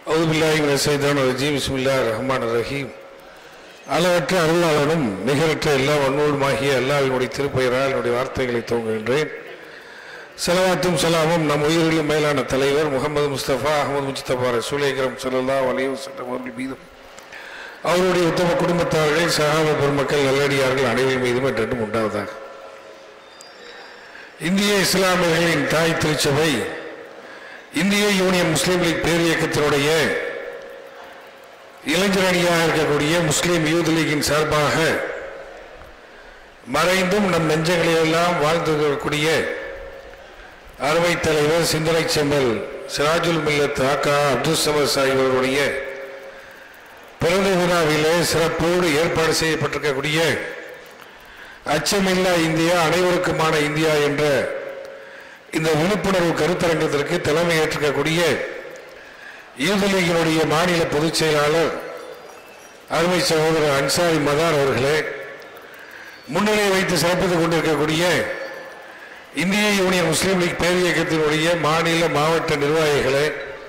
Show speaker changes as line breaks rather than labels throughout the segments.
அவுதுபில்லாஹி மின ஷைத்தானிர் ரஜீம் பிஸ்மில்லாஹிர் ரஹ்மானிர் ரஹீம் அளவற்ற அருளாளனும் நிகரற்ற எல்லா வன்மோடுமாகிய அல்லாஹ்வினுடைய திருப்பெயரால் என்னுடைய வார்த்தைகளை துவங்குகின்றேன் செலவாத்தும் சலாமும் நம் உயிரிலும் மேலான தலைவர் முகமது முஸ்தபா அகமது முஸ்தபா ரசூலேகரம் சல்லா வலையும் செல்லம் அவர்கள் மீதும் அவருடைய உத்தம குடும்பத்தார்கள் சகாப பெருமக்கள் நல்லடியார்கள் அனைவரின் மீதும் என்றென்றும் உண்டாவதாக இந்திய இஸ்லாமியர்களின் தாய் திருச்சபை இந்திய யூனியன் முஸ்லீம் லீக் பேரியக்கத்தினுடைய இளைஞர் அணியாக இருக்கக்கூடிய முஸ்லீம் யூத் லீக்கின் சார்பாக மறைந்தும் நம் நெஞ்சங்களிலெல்லாம் வாழ்ந்து வரக்கூடிய அறுவை தலைவர் சிந்தனை செம்மல் சிராஜுல் மில்லத் ஆக்கா அப்துல் சமர் சாஹிப் அவர்களுடைய பிறந்த விழாவிலே சிறப்போடு ஏற்பாடு செய்யப்பட்டிருக்கக்கூடிய அச்சமில்லா இந்தியா அனைவருக்குமான இந்தியா என்ற இந்த விழிப்புணர்வு கருத்தரங்கத்திற்கு தலைமை ஏற்றிருக்கக்கூடிய யூத் லீகினுடைய மாநில பொதுச் செயலாளர் அருமை சகோதரர் அன்சாரி மதார் அவர்களே முன்னிலை வைத்து சிறப்பித்துக் கொண்டிருக்கக்கூடிய இந்திய யூனியன் முஸ்லீம் லீக் பேரியக்கத்தினுடைய மாநில மாவட்ட நிர்வாகிகளே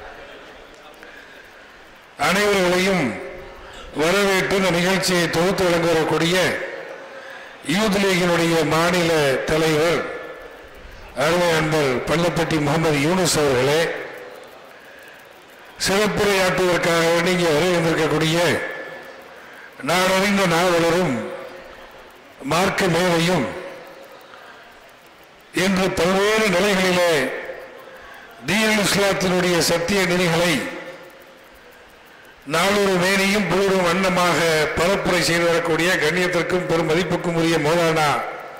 அனைவர்களையும் வரவேற்று இந்த நிகழ்ச்சியை தொகுத்து வழங்க வரக்கூடிய யூத் லீகினுடைய மாநில தலைவர் அருமை அன்பர் பள்ளப்பட்டி முகமது யூனுஸ் அவர்களே சிறப்புரையாற்றுவதற்காக வேண்டி இங்கே வரை வந்திருக்கக்கூடிய நாடறிந்த நாவலரும் மார்க்க மேதையும் இன்று பல்வேறு நிலைகளிலே தீன் இஸ்லாத்தினுடைய சத்திய நெறிகளை நாளொரு மேனியும் புலரும் வண்ணமாக பரப்புரை செய்து வரக்கூடிய கண்ணியத்திற்கும் பெரும் மதிப்புக்கும் உரிய மௌலானா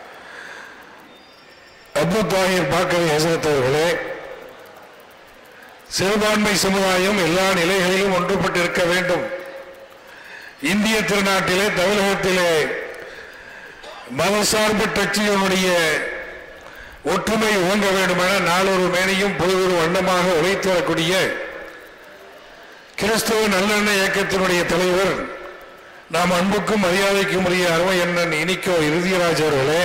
அப்து தாஹிர் பாக்கவி ஹசரத் அவர்களே சிறுபான்மை சமுதாயம் எல்லா நிலைகளிலும் ஒன்றுபட்டிருக்க வேண்டும் இந்திய திருநாட்டிலே தமிழகத்திலே மதசார்பு கட்சியினுடைய ஒற்றுமை ஓங்க வேண்டுமென நாளொரு மேனையும் பொழுதொரு வண்ணமாக உழைத்து வரக்கூடிய கிறிஸ்தவ நல்லெண்ண இயக்கத்தினுடைய தலைவர் நாம் அன்புக்கும் மரியாதைக்கும் உரிய அருமை எண்ணன் இனிக்கோ இறுதியராஜ் அவர்களே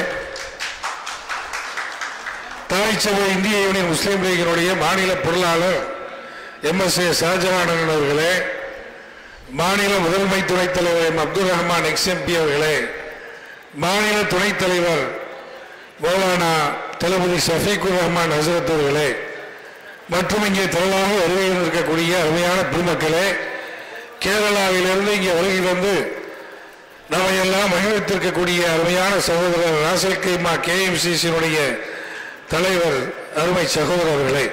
தாய்ச்சபை இந்திய யூனியன் முஸ்லீம் லீகினுடைய மாநில பொருளாளர் எம் எஸ் ஏ ஷாஜகானன் அவர்களே மாநில முதன்மை துணைத் தலைவர் எம் அப்துல் ரஹ்மான் எக்ஸ்எம்பி அவர்களே மாநில துணைத் தலைவர் மௌலானா தளபதி ஷஃபீக்குர் ரஹ்மான் ஹசரத் அவர்களே மற்றும் இங்கே திரளாக வருகை இருக்கக்கூடிய அருமையான பெருமக்களே கேரளாவிலிருந்து இங்கே வருகை தந்து நம்ம எல்லாம் மகிழ்வித்திருக்கக்கூடிய அருமையான சகோதரர் ராசல் கைமா கேஎம்சிசியினுடைய தலைவர் அருமை சகோதரர்களே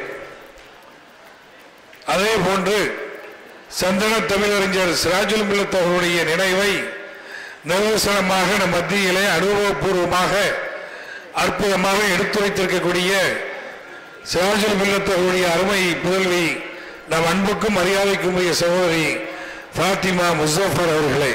அதே போன்று சந்தன தமிழறிஞர் சிராஜுல் மில்லத் அவர்களுடைய நினைவை நிதர்சனமாக நம் மத்தியிலே அனுபவபூர்வமாக அற்புதமாக எடுத்துரைத்திருக்கக்கூடிய சிராஜுல் மில்லத் அவர்களுடைய அருமை புதல்வி நம் அன்புக்கும் மரியாதைக்கும் உரிய சகோதரி ஃபாத்திமா முசஃபர் அவர்களே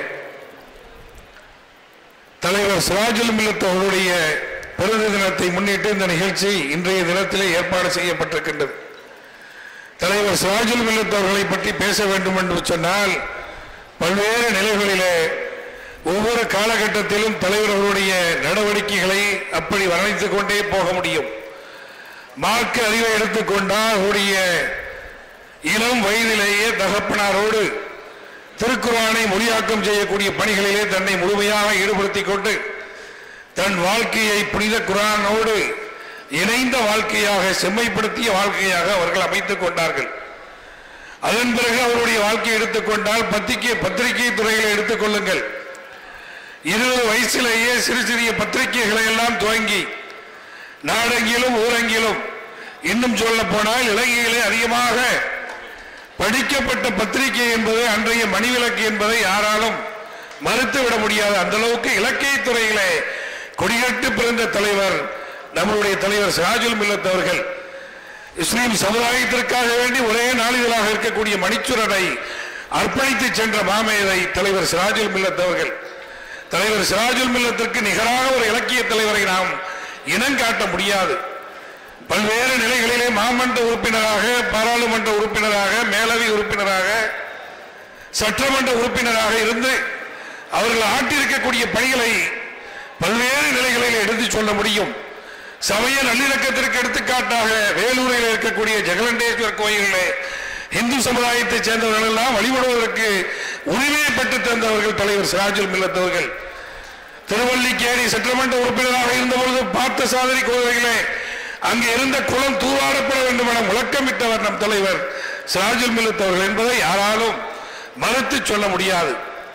தலைவர் சிராஜுல் மில்லத் அவர்களுடைய பிறந்த தினத்தை முன்னிட்டு இந்த நிகழ்ச்சி இன்றைய தினத்திலே ஏற்பாடு செய்யப்பட்டிருக்கின்றது தலைவர் சிராஜுல் மில்லத் அவர்களை பற்றி பேச வேண்டும் என்று சொன்னால் பல்வேறு நிலைகளிலே ஒவ்வொரு காலகட்டத்திலும் தலைவர் அவருடைய நடவடிக்கைகளை அப்படி வர்ணித்துக் கொண்டே போக முடியும் மார்க்க அறிவை எடுத்துக்கொண்டால் அவருடைய இளம் வயதிலேயே தகப்பனாரோடு திருக்குறானை மொழியாக்கம் செய்யக்கூடிய பணிகளிலே தன்னை முழுமையாக ஈடுபடுத்திக் கொண்டு தன் வாழ்க்கையை புனித குரானோடு இணைந்த வாழ்க்கையாக செம்மைப்படுத்திய வாழ்க்கையாக அவர்கள் அமைத்துக் கொண்டார்கள் அதன் பிறகு அவருடைய வாழ்க்கையை எடுத்துக்கொண்டால் பத்திரிகை பத்திரிகை துறையில் எடுத்துக்கொள்ளுங்கள் இருபது வயசிலேயே சிறு சிறிய பத்திரிகைகளை எல்லாம் துவங்கி நாடெங்கிலும் ஊரெங்கிலும் இன்னும் சொல்ல போனால் இலங்கையிலே அதிகமாக படிக்கப்பட்ட பத்திரிகை என்பது அன்றைய மணிவிலக்கு என்பதை யாராலும் மறுத்துவிட முடியாது அந்த அளவுக்கு இலக்கிய துறையிலே கொடிகட்டு பிறந்த தலைவர் நம்மளுடைய தலைவர் சிராஜுல் மில்லத் அவர்கள் இஸ்லீம் சமுதாயத்திற்காக வேண்டி ஒரே நாளிதழாக இருக்கக்கூடிய மணிச்சுரனை அர்ப்பணித்து சென்ற மாமேதை தலைவர் சிராஜுல் மில்லத் அவர்கள் தலைவர் சிராஜுல் மில்லத்திற்கு நிகராக ஒரு இலக்கிய தலைவரை நாம் இனம் காட்ட முடியாது பல்வேறு நிலைகளிலே மாமன்ற உறுப்பினராக பாராளுமன்ற உறுப்பினராக மேலவை உறுப்பினராக சட்டமன்ற உறுப்பினராக இருந்து அவர்கள் ஆட்டியிருக்கக்கூடிய பணிகளை பல்வேறு நிலைகளில் எடுத்து சொல்ல முடியும் சமய நல்லிணக்கத்திற்கு எடுத்துக்காட்டாக வேலூரில் இருக்கக்கூடிய ஜெகலண்டேஸ்வர் கோயிலிலே இந்து சமுதாயத்தைச் சேர்ந்தவர்கள் எல்லாம் வழிபடுவதற்கு உரிமையை பெற்றுத் தந்தவர்கள் தலைவர் சிராஜுல் மில்லத் அவர்கள் திருவல்லிக்கேணி சட்டமன்ற உறுப்பினராக இருந்தபொழுது பார்த்த சாதனை கோவிலே அங்கே இருந்த குளம் தூவாடப்பட வேண்டும் என முழக்கமிட்டவர் நம் தலைவர் சிராஜுல் மில்லத் அவர்கள் என்பதை யாராலும் மறுத்து சொல்ல முடியாது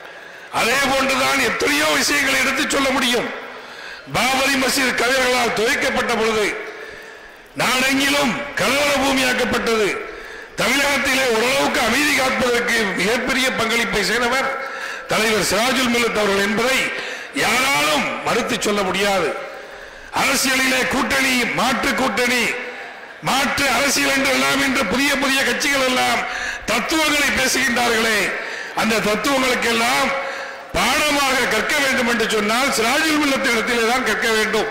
அதே போன்றுதான் எத்தனையோ விஷயங்களை எடுத்துச் சொல்ல முடியும் பாபரி மசீத் கதிர்களால் துவைக்கப்பட்ட பொழுது நாடெங்கிலும் கலவர பூமியாக்கப்பட்டது தமிழகத்திலே ஓரளவுக்கு அமைதி காப்பதற்கு மிகப்பெரிய பங்களிப்பை செய்தவர் தலைவர் சிராஜுல் மில்லத் அவர்கள் என்பதை யாராலும் மறுத்து சொல்ல முடியாது அரசியலிலே கூட்டணி மாற்று கூட்டணி மாற்று அரசியல் என்று எல்லாம் இன்று புதிய புதிய கட்சிகள் எல்லாம் தத்துவங்களை பேசுகின்றார்களே அந்த தத்துவங்களுக்கெல்லாம் பாடமாக கற்க வேண்டும் என்று சொன்னால் சிராஜுல் மில்லத்திடத்திலே தான் கற்க வேண்டும்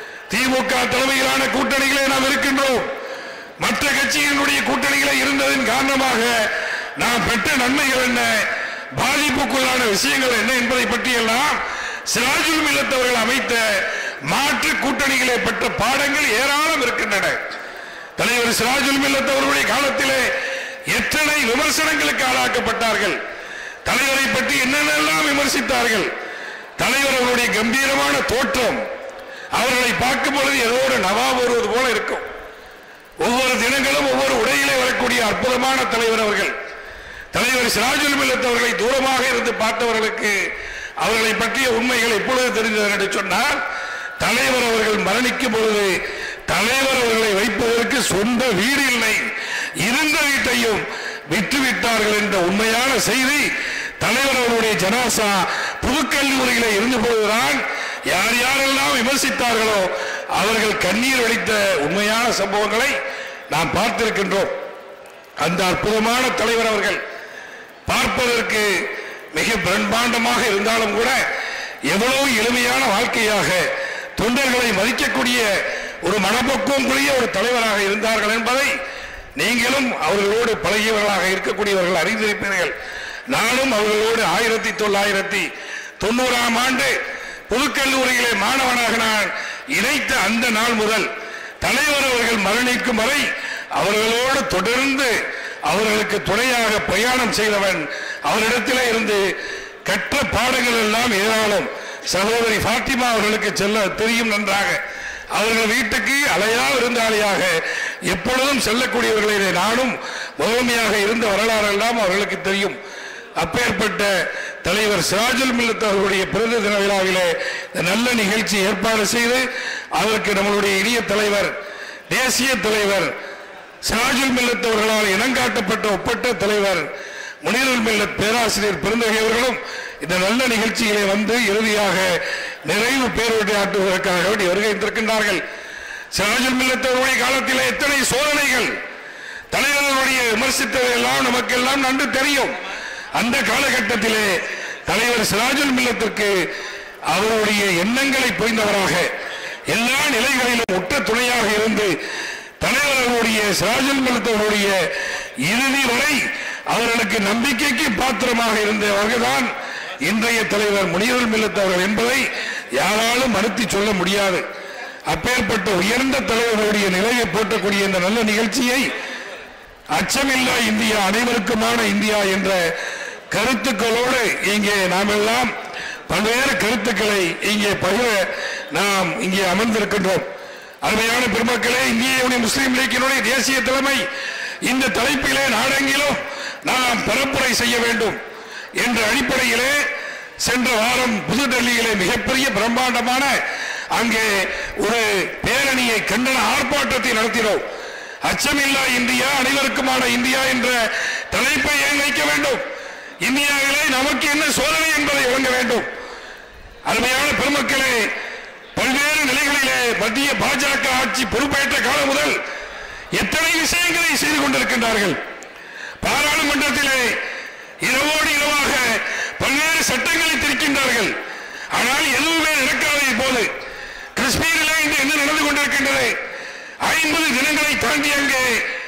திமுக தலைமையிலான கூட்டணிகளே நாம் இருக்கின்றோம் மற்ற கட்சிகளுடைய கூட்டணிகளே இருந்ததன் காரணமாக நாம் பெற்ற நன்மைகள் என்ன பாதிப்புக்குள்ளான விஷயங்கள் என்ன என்பதை பற்றியெல்லாம் சிராஜுல் மில்லத்தவர்கள் அமைத்த மாற்று கூட்டணிகளை பெற்ற பாடங்கள் ஏராளம் இருக்கின்றன தலைவர் சிராஜுல் மில்லத் அவர்களுடைய காலத்திலே எத்தனை விமர்சனங்களுக்கு ஆளாக்கப்பட்டார்கள் தலைவரை பற்றி என்னென்னலாம் விமர்சித்தார்கள் தலைவர் அவருடைய கம்பீரமான தோற்றம் அவர்களை பார்க்கும் பொழுது ஏதோ ஒரு நவாப் வருவது போல இருக்கும் ஒவ்வொரு தினங்களும் ஒவ்வொரு உடையிலே வரக்கூடிய அற்புதமான தலைவர் அவர்கள் தலைவர் சிராஜுல் மில்லத் அவர்களை தூரமாக இருந்து பார்த்தவர்களுக்கு அவர்களை பற்றிய உண்மைகள் எப்பொழுது தெரிந்தது என்று சொன்னால் தலைவர் அவர்கள் மரணிக்கும் பொழுது தலைவர் அவர்களை வைப்பதற்கு சொந்த வீடு இல்லை இருந்த வீட்டையும் விற்றுவிட்டார்கள் என்ற உண்மையான செய்தி தலைவர் அவருடைய ஜனாசா புதுக்கல்லூரியில இருந்த போதுதான் யார் யாரெல்லாம் விமர்சித்தார்களோ அவர்கள் கண்ணீர் வடித்த உண்மையான சம்பவங்களை நாம் பார்த்திருக்கின்றோம் அந்த அற்புதமான தலைவர் அவர்கள் பார்ப்பதற்கு மிக பிரம்மாண்டமாக இருந்தாலும் கூட எவ்வளவு எளிமையான வாழ்க்கையாக தொண்டர்களை மதிக்கக்கூடிய ஒரு மனப்பக்குவம் கூடிய ஒரு தலைவராக இருந்தார்கள் என்பதை நீங்களும் அவர்களோடு பழகியவர்களாக இருக்கக்கூடியவர்கள் அறிந்திருப்பீர்கள் நானும் அவர்களோடு ஆயிரத்தி தொள்ளாயிரத்தி தொண்ணூறாம் ஆண்டு புதுக்கல்லூரியிலே மாணவனாக நான் இணைத்த அந்த நாள் முதல் தலைவர் அவர்கள் மரணிக்கும் வரை அவர்களோடு தொடர்ந்து அவர்களுக்கு துணையாக பிரயாணம் செய்தவன் அவரிடத்திலே இருந்து கற்ற பாடங்கள் எல்லாம் ஏராளம் சகோதரி ஃபாத்திமா அவர்களுக்கு செல்ல தெரியும் நன்றாக அவர்கள் வீட்டுக்கு அலையா விருந்தாளியாக எப்பொழுதும் செல்லக்கூடியவர்களை நானும் முதன்மையாக இருந்த வரலாறு எல்லாம் அவர்களுக்கு தெரியும் அப்பேற்பட்ட தலைவர் சிராஜுல் மில்லத் அவர்களுடைய பிறந்த தின விழாவிலே இந்த நல்ல நிகழ்ச்சி ஏற்பாடு செய்து அதற்கு நம்மளுடைய இனிய தலைவர் தேசிய தலைவர் சிராஜுல் மில்லத் அவர்களால் இனங்காட்டப்பட்ட ஒப்பற்ற தலைவர் முனிருல் மில்லத் பேராசிரியர் பெருந்தகை அவர்களும் இந்த நல்ல நிகழ்ச்சியிலே வந்து இறுதியாக நிறைவு பேருரையாற்றுவதற்காக வேண்டி வருகை இருக்கின்றார்கள் சிராஜுல் மில்லத் அவருடைய காலத்திலே எத்தனை சோதனைகள் தலைவர்களுடைய விமர்சித்ததை எல்லாம் நமக்கெல்லாம் நன்கு தெரியும் அந்த காலகட்டத்திலே தலைவர் சிராஜுல் மில்லத்திற்கு அவருடைய எண்ணங்களை புரிந்தவராக எல்லா நிலைகளிலும் ஒற்ற துணையாக இருந்து தலைவர்களுடைய சிராஜுல் மில்லத்தவருடைய இறுதி வரை அவர்களுக்கு நம்பிக்கைக்கு பாத்திரமாக இருந்தவர்கள்தான் இன்றைய தலைவர் முனியருள் மில்லத் அவர்கள் என்பதை யாராலும் மறுத்து சொல்ல முடியாது அப்பேற்பட்ட உயர்ந்த தலைவர்களுடைய நிலையை போற்றக்கூடிய இந்த நல்ல நிகழ்ச்சியை அச்சமில்லா இந்தியா அனைவருக்குமான இந்தியா என்ற கருத்துக்களோடு இங்கே நாம் எல்லாம் பல்வேறு கருத்துக்களை இங்கே பகிர நாம் இங்கே அமர்ந்திருக்கின்றோம் அருமையான பெருமக்களே இந்திய யூனியன் முஸ்லீம் லீக்கினுடைய தேசிய தலைமை இந்த தலைப்பிலே நாடெங்கிலும் நாம் பரப்புரை செய்ய வேண்டும் என்ற அடிப்படையிலே சென்ற வாரம் புதுடெல்லியிலே மிகப்பெரிய பிரம்மாண்டமான அங்கே ஒரு பேரணியை கண்டன ஆர்ப்பாட்டத்தை நடத்தினோம் அச்சமில்லா இந்தியா அனைவருக்குமான இந்தியா என்ற தலைப்பை ஏன் வைக்க வேண்டும் இந்தியாவிலே நமக்கு என்ன சோதனை என்பதை வழங்க வேண்டும் அருமையான பெருமக்களே பல்வேறு நிலைகளிலே மத்திய பாஜக ஆட்சி பொறுப்பேற்ற காலம் முதல் எத்தனை விஷயங்களை செய்து கொண்டிருக்கின்றார்கள் பாராளுமன்றத்திலே இரவோடு இரவாக பல்வேறு சட்டங்களை திரிக்கின்றார்கள் ஆனால் எதுவுமே நடக்காத இப்போது காஷ்மீரிலே இன்று என்ன நடந்து கொண்டிருக்கின்றது ஐம்பது தினங்களை தாண்டி அங்கே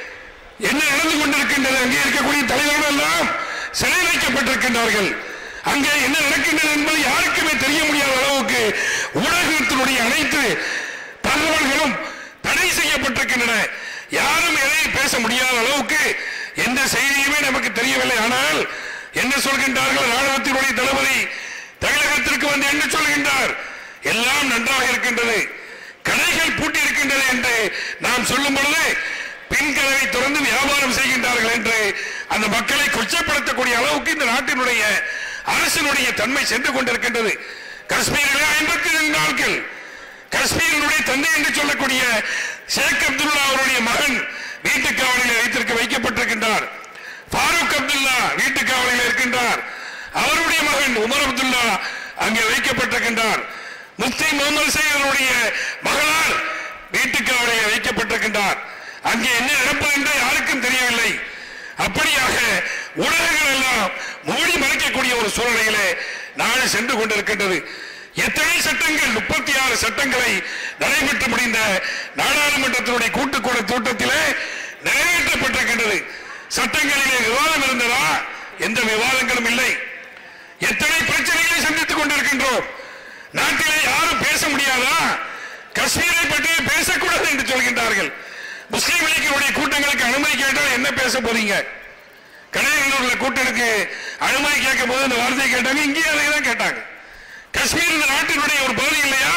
என்ன நடந்து கொண்டிருக்கின்றது அங்கே இருக்கக்கூடிய தலைவர்கள் எல்லாம் சிறை வைக்கப்பட்டிருக்கின்றார்கள் அங்கே என்ன நடக்கின்றது என்பது யாருக்குமே தெரிய முடியாத அளவுக்கு ஊடகத்தினுடைய அனைத்து தகவல்களும் தடை செய்யப்பட்டிருக்கின்றன யாரும் எதையும் பேச முடியாத அளவுக்கு எந்த செய்தியுமே நமக்கு தெரியவில்லை ஆனால் என்ன சொல்கின்றார்கள் ராணுவத்தினுடைய தளபதி தமிழகத்திற்கு வந்து என்ன சொல்கின்றார் எல்லாம் நன்றாக இருக்கின்றது கடைகள் பூட்டி இருக்கின்றது என்று நாம் சொல்லும் பொழுது பின் கதவை திறந்து வியாபாரம் செய்கின்றார்கள் என்று அந்த மக்களை கொச்சப்படுத்தக்கூடிய அளவுக்கு இந்த நாட்டினுடைய அரசினுடைய தன்மை சென்று கொண்டிருக்கின்றது காஷ்மீரில் ஐம்பத்தி ரெண்டு நாட்கள் காஷ்மீரினுடைய தந்தை என்று சொல்லக்கூடிய ஷேக் அப்துல்லா அவருடைய மகன் வீட்டு காவலில் வைத்திருக்க வைக்கப்பட்டிருக்கின்றார் ஃபாரூக் அப்துல்லா வீட்டு காவலில் இருக்கின்றார் அவருடைய மகன் உமர் அப்துல்லா அங்கே வைக்கப்பட்டிருக்கின்றார் முஃப்தி முகமது சையதுடைய மகளார் வீட்டு காவலில் வைக்கப்பட்டிருக்கின்றார் அங்கே என்ன நடப்பது என்று யாருக்கும் தெரியவில்லை அப்படியாக ஊடகங்கள் எல்லாம் மூடி மறைக்கக்கூடிய ஒரு சூழ்நிலையிலே நாடு சென்று கொண்டிருக்கின்றது எத்தனை சட்டங்கள் முப்பத்தி ஆறு சட்டங்களை நடைபெற்று முடிந்த நாடாளுமன்றத்தினுடைய கூட்டுக்கூட கூட்டத்திலே நிறைவேற்றப்பட்டிருக்கின்றது சட்டங்களிலே விவாதம் இருந்ததா எந்த விவாதங்களும் இல்லை எத்தனை பிரச்சனைகளை சந்தித்துக் கொண்டிருக்கின்றோம் நாட்டிலே யாரும் பேச முடியாதா காஷ்மீரை பற்றி பேசக்கூடாது என்று சொல்கின்றார்கள் முஸ்லீம் லீக்கினுடைய கூட்டங்களுக்கு அனுமதி கேட்டால் என்ன பேச போறீங்க கடையங்களூர்ல கூட்டத்துக்கு அனுமதி கேட்கும் போது இந்த வார்த்தையை கேட்டாங்க இங்கேயே அதை தான் கேட்டாங்க காஷ்மீர் இந்த நாட்டினுடைய ஒரு பகுதி இல்லையா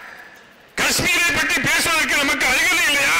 காஷ்மீரை பற்றி பேசுவதற்கு நமக்கு அருகதை இல்லையா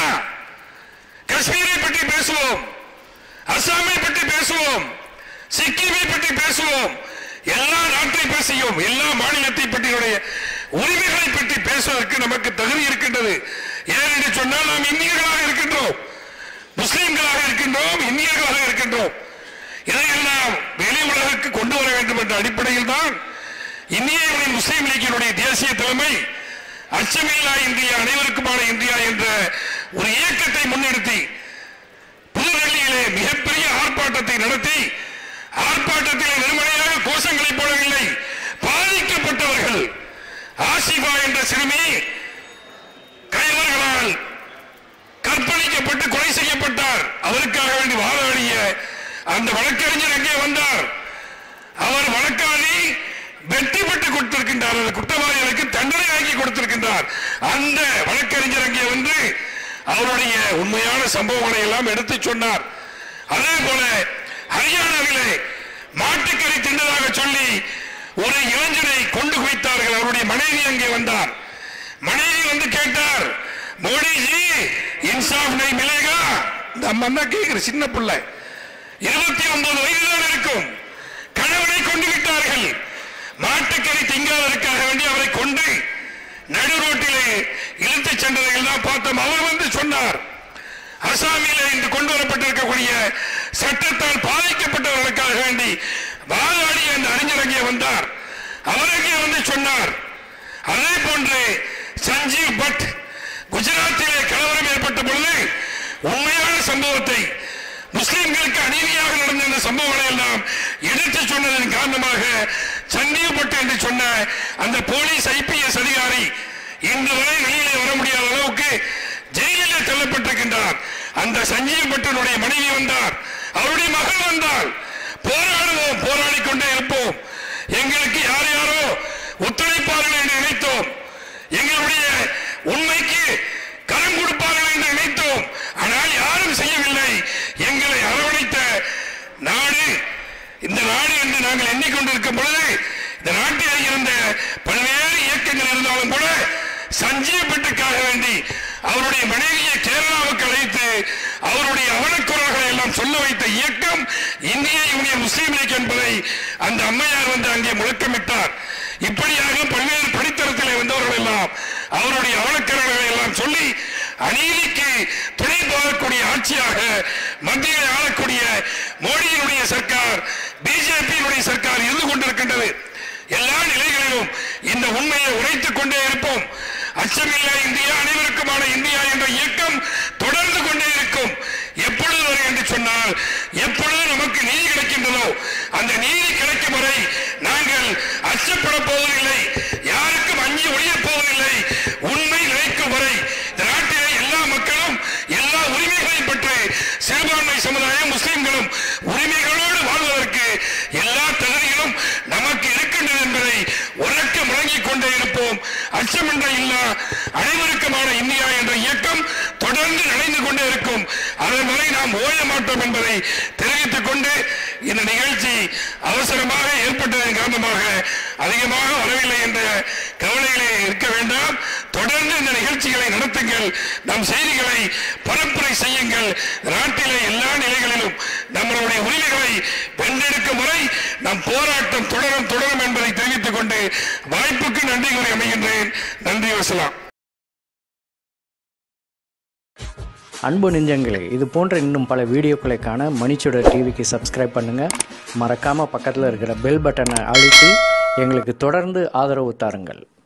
காஷ்மீரை பற்றி பேசுவோம் அசாமை பற்றி பேசுவோம் சிக்கிமை பற்றி பேசுவோம் எல்லா நாட்டை பற்றியும் எல்லா மாநிலத்தை பற்றியுடைய உரிமைகளை பற்றி பேசுவதற்கு நமக்கு தகுதி இருக்கின்றது ஏன் என்று சொன்னால் நாம் இந்தியர்களாக இருக்கின்றோம் முஸ்லிம்களாக இருக்கின்றோம் இந்தியர்களாக இருக்கின்றோம் இதையெல்லாம் வெளி உலகுக்கு கொண்டு வர வேண்டும் என்ற அடிப்படையில் தான் இந்திய யூனியன் முஸ்லீம் லீக்கினுடைய தேசிய தலைமை அச்சமில்லா இந்தியா அனைவருக்குமான இந்தியா என்ற ஒரு இயக்கத்தை முன்னிறுத்தி புதுடெல்லியிலே மிகப்பெரிய ஆர்ப்பாட்டத்தை நடத்தி ஆர்ப்பாட்டத்திலே வெறுமனையாக கோஷங்களை போடவில்லை பாதிக்கப்பட்டவர்கள் ஆசிபா என்ற சிறுமி கைவர்களால் கற்பழிக்கப்பட்டு கொலை செய்யப்பட்டார் அவருக்காக வேண்டி வாதாடிய அந்த வழக்கறிஞர் எங்கே வந்தார் அவர் வழக்காடி வெற்றி பெற்று கொடுத்திருக்கின்றார் அந்த குற்றவாளிகளுக்கு தண்டனை வாங்கி கொடுத்திருக்கின்றார் அந்த வழக்கறிஞர் அங்கே வந்து அவருடைய உண்மையான சம்பவங்களை எல்லாம் எடுத்து சொன்னார் அதே போல ஹரியானாவிலே மாட்டுக்கறி தின்னதாக சொல்லி ஒரு இளைஞனை கொண்டு குவித்தார்கள் அவருடைய மனைவி அங்கே வந்தார் மனைவி வந்து கேட்டார் மோடிஜி இன்சாஃப் நை மிலேகா இந்த அம்மா தான் கேட்கிற சின்ன பிள்ளை இருபத்தி ஒன்பது வயதுதான் இருக்கும் கணவனை கொண்டு விட்டார்கள் மாட்டுக்கறி திங்காததற்காக வேண்டி அவரை கொண்டு நடு ரோட்டிலே இழுத்துச் சென்றதை எல்லாம் பார்த்தோம் அவர் வந்து சொன்னார் அசாமிலே இன்று கொண்டு வரப்பட்டிருக்கக்கூடிய சட்டத்தால் பாதிக்கப்பட்டவர்களுக்காக வேண்டி வாதாடிய அந்த அறிஞர் அங்கே வந்தார் அவர் அங்கே வந்து சொன்னார் அதே போன்று சஞ்சீவ் பட் குஜராத்திலே கலவரம் ஏற்பட்ட பொழுது உண்மையான சம்பவத்தை முஸ்லிம்களுக்கு அநீதியாக நடந்த இந்த சம்பவங்களை எல்லாம் எடுத்து சொன்னதன் காரணமாக சஞ்சீவ் பட் என்று சொன்ன அந்த போலீஸ் ஐபிஎஸ் அதிகாரி இன்று வரை வெளியிலே வர முடியாத அளவுக்கு ஜெயிலில் தள்ளப்பட்டிருக்கின்றார் அந்த சஞ்சீவ் பட்டனுடைய மனைவி வந்தார் அவருடைய மகள் வந்தார் போராடுவோம் போராடி கொண்டே இருப்போம் எங்களுக்கு யார் யாரோ ஒத்துழைப்பார்கள் என்று நினைத்தோம் எங்களுடைய உண்மைக்கு கரம் கொடுப்பார்கள் என்று நினைத்தோம் ஆனால் யாரும் செய்யவில்லை எங்களை அரவணைத்த நாடு இந்த நாடு என்று நாங்கள் எண்ணிக்கொண்டிருக்கும் பொழுது இந்த நாட்டில் இருந்த பல்வேறு இயக்கங்கள் இருந்தாலும் கூட சஞ்சீவ் பட்டுக்காக வேண்டி அவருடைய மனைவியை கேரளாவுக்கு அழைத்து அவருடைய அவலக்குரல்களை எல்லாம் சொல்ல வைத்த இயக்கம் இந்திய யூனியன் முஸ்லீம் லீக் என்பதை அந்த அம்மையார் வந்து அங்கே முழக்கமிட்டார் இப்படியாக பல்வேறு படித்தரத்திலே வந்தவர்கள் எல்லாம் அவருடைய அவலக்குரல்களை எல்லாம் சொல்லி அநீதிக்கு துணை போகக்கூடிய ஆட்சியாக மத்தியில் ஆளக்கூடிய மோடியினுடைய சர்க்கார் பிஜேபியினுடைய சர்க்கார் இருந்து கொண்டிருக்கின்றது எல்லா நிலைகளிலும் இந்த உண்மையை உரைத்துக் கொண்டே இருப்போம் அச்சமில்லா இந்தியா அனைவருக்குமான இந்தியா என்ற இயக்கம் தொடர்ந்து கொண்டே இருக்கும் எப்பொழுது வரை என்று சொன்னால் எப்பொழுது நமக்கு நீதி கிடைக்கின்றதோ அந்த நீதி கிடைக்கும் வரை நாங்கள் அச்சப்பட போவதில்லை யாருக்கும் அஞ்சி ஒழியப் போவதில்லை உண்மை நிலைக்கும் வரை இந்த நாட்டிலே எல்லா மக்களும் எல்லா உரிமைகளையும் பெற்று சிறுபான்மை சமுதாயம் முஸ்லிம்களும் உரிமைகளோடு வாழ்வதற்கு எல்லா தகுதிகளும் நமக்கு இருக்கின்றது என்பதை உறக்க முழங்கிக் கொண்டே இருப்போம் அச்சமின்ற இல்லா அனைவருக்குமான இந்தியா என்ற இயக்கம் தொடர்ந்து நடைந்து கொண்டே இருக்கும் அதன் வரை நாம் ஓய மாட்டோம் என்பதை தெரிவித்துக் கொண்டு இந்த நிகழ்ச்சி அவசரமாக ஏற்பட்டதன் காரணமாக அதிகமாக வரவில்லை என்ற கவலைகளே இருக்க வேண்டாம் தொடர்ந்து இந்த நிகழ்ச்சிகளை நடத்துங்கள் நம் செய்திகளை பரப்புரை செய்யுங்கள் நாட்டிலே எல்லா நிலைகளிலும் நம்மளுடைய உரிமைகளை வென்றெடுக்கும் வரை நம் போராட்டம் தொடரும் தொடரும் என்பதை தெரிவித்துக் கொண்டு வாய்ப்புக்கு நன்றி கூறி அமைகின்றேன் நன்றி வசலாம்
அன்பு நெஞ்சங்களே இது போன்ற இன்னும் பல வீடியோக்களை காண மணிச்சுடர் டிவிக்கு சப்ஸ்கிரைப் பண்ணுங்கள் மறக்காமல் பக்கத்தில் இருக்கிற பெல் பட்டனை அழுத்தி எங்களுக்கு தொடர்ந்து ஆதரவு தாருங்கள்